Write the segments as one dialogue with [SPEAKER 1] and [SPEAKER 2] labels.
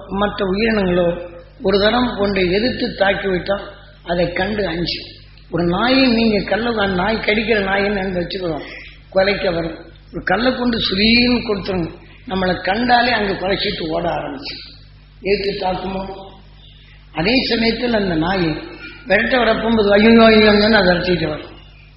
[SPEAKER 1] மற்ற உயிரினங்களோ ஒரு தரம் ஒன்றை எதிர்த்து தாக்கிவிட்டால் அதை கண்டு அஞ்சு ஒரு நாயை நீங்க கல்ல நாய் கடிக்கிற நாயின்னு வச்சுக்கிறோம் கொலைக்க வரும் ஒரு கல்லை கொண்டு சுரீன்னு கொடுத்துருங்க நம்மளை கண்டாலே அங்கே குறைச்சிட்டு ஓட ஆரம்பிச்சு ஏற்று தாக்குமோ அதே சமயத்தில் அந்த நாயை விரட்ட வரப்போகும்போது ஐயோ ஐயோன்னு அதை அரைச்சிட்டு வரும்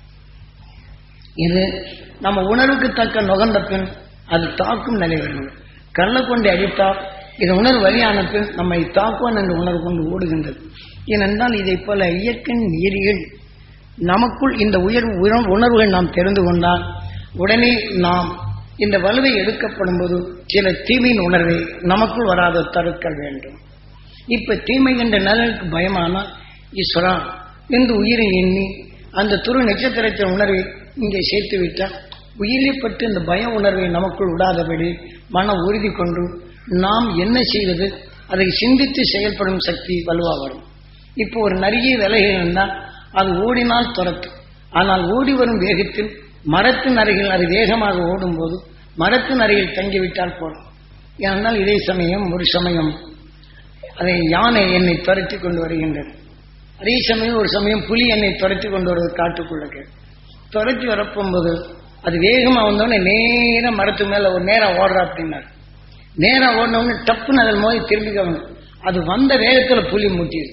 [SPEAKER 1] இது நம்ம உணர்வுக்கு தக்க நுகர்ந்த பின் அது தாக்கும் நிலை வருகிறது கல்லை கொண்டு அடித்தால் இது உணர்வு வழியான பின் நம்மை தாக்குவான் என்ற உணர்வு கொண்டு ஓடுகின்றது ஏனென்றால் இதை போல இயற்கையின் நீரிகள் நமக்குள் இந்த உயர்வு உணர்- உணர்வுகள் நாம் தெரிந்து கொண்டால் உடனே நாம் இந்த வலுவை எடுக்கப்படும் போது சில தீமையின் உணர்வை நமக்குள் வராத தடுக்க வேண்டும் இப்ப தீமை என்ற நலனுக்கு பயமானால் ஈஸ்வரா என்று உயிரை எண்ணி அந்த துரு நட்சத்திரத்தின் உணர்வை இங்கே சேர்த்து விட்டால் உயிரை பற்றி இந்த பய உணர்வை நமக்குள் விடாதபடி மன உறுதி கொண்டு நாம் என்ன செய்வது அதை சிந்தித்து செயல்படும் சக்தி வலுவா வரும் இப்போ ஒரு நரியை விலகி இருந்தால் அது ஓடினால் துரத்தும் ஆனால் ஓடி வரும் வேகத்தில் மரத்தின் அருகில் அது வேகமாக ஓடும்போது மரத்தின் அருகில் தங்கிவிட்டால் போதும் ஏனென்றால் இதே சமயம் ஒரு சமயம் அதை யானை என்னை துரத்தி கொண்டு வருகின்றது அதே சமயம் ஒரு சமயம் புலி என்னை துரத்தி கொண்டு வருவது காட்டுக்குள்ளக்கு துரத்தி வரப்போகும்போது அது வேகமா வந்தோடனே நேரா மரத்து மேல ஒரு நேரம் ஓடுறா அப்படின்னாரு நேரா ஓடினவுடனே டப்புன்னு அதில் மோதி திரும்பிக்கணும் அது வந்த வேகத்துல புலி முட்டியது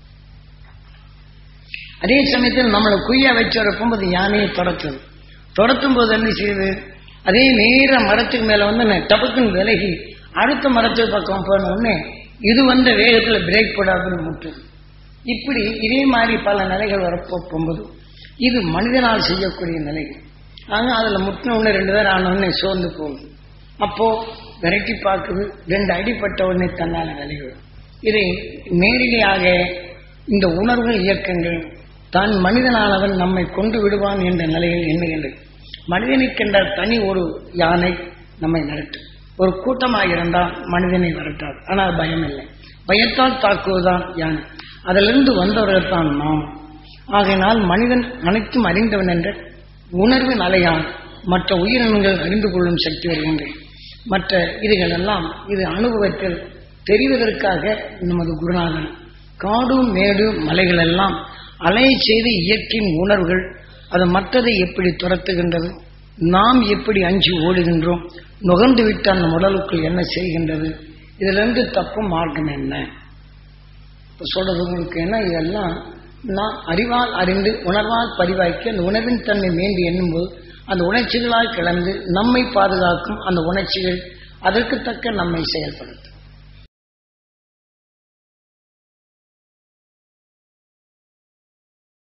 [SPEAKER 1] அதே சமயத்தில் நம்மளை குய்யா வச்சு வரப்போகும்போது யானையை துரத்துது துரத்தும் போது என்ன செய்யுது அதே நேர மரத்துக்கு மேல வந்து நான் டபக்குன்னு விலகி அடுத்த மரத்துக்கு பக்கம் போன உடனே இது வந்த வேகத்துல பிரேக் போடாதுன்னு முட்டுது இப்படி இதே மாதிரி பல நிலைகள் வரப்போ போகும்போது இது மனிதனால் செய்யக்கூடிய நிலைகள் ஆக அதுல முட்டின உடனே ரெண்டு பேர் ஆன உடனே சோர்ந்து போகுது அப்போ விரட்டி பார்க்குது ரெண்டு அடிப்பட்ட உடனே தன்னால விலகிவிடும் இதை நேரடியாக இந்த உணர்வுகள் இயக்கங்கள் தான் மனிதனானவன் நம்மை கொண்டு விடுவான் என்ற நிலையில் எண்ணுகின்றது மனிதனுக்கென்ற தனி ஒரு யானை நம்மை நடட்டும் ஒரு கூட்டமாக இருந்தால் மனிதனை வரட்டாது ஆனால் பயம் இல்லை பயத்தால் தாக்குவதுதான் யானை அதிலிருந்து வந்தவர்கள் தான் நாம் ஆகையினால் மனிதன் அனைத்தும் அறிந்தவன் என்ற உணர்வின் அலையால் மற்ற உயிரினங்கள் அறிந்து கொள்ளும் சக்தி வருகின்றது மற்ற இதுகள் எல்லாம் இது அனுபவத்தில் தெரிவதற்காக நமது குருநாதன் காடு மேடு மலைகள் எல்லாம் அலைய செய்து இயற்கையின் உணர்வுகள் அது மற்றதை எப்படி துரத்துகின்றது நாம் எப்படி அஞ்சு ஓடுகின்றோம் நுகர்ந்து விட்டு அந்த உடலுக்குள் என்ன செய்கின்றது இதிலிருந்து தப்பும் மார்க்கம் என்ன இப்ப சொல்றது உங்களுக்கு என்ன இதெல்லாம் நான் அறிவால் அறிந்து உணர்வால் பதிவாக்கி அந்த உணர்வின் தன்மை மீண்டு எண்ணும்போது அந்த உணர்ச்சிகளால் கிளந்து நம்மை பாதுகாக்கும் அந்த உணர்ச்சிகள் அதற்கு தக்க நம்மை செயல்படுத்தும்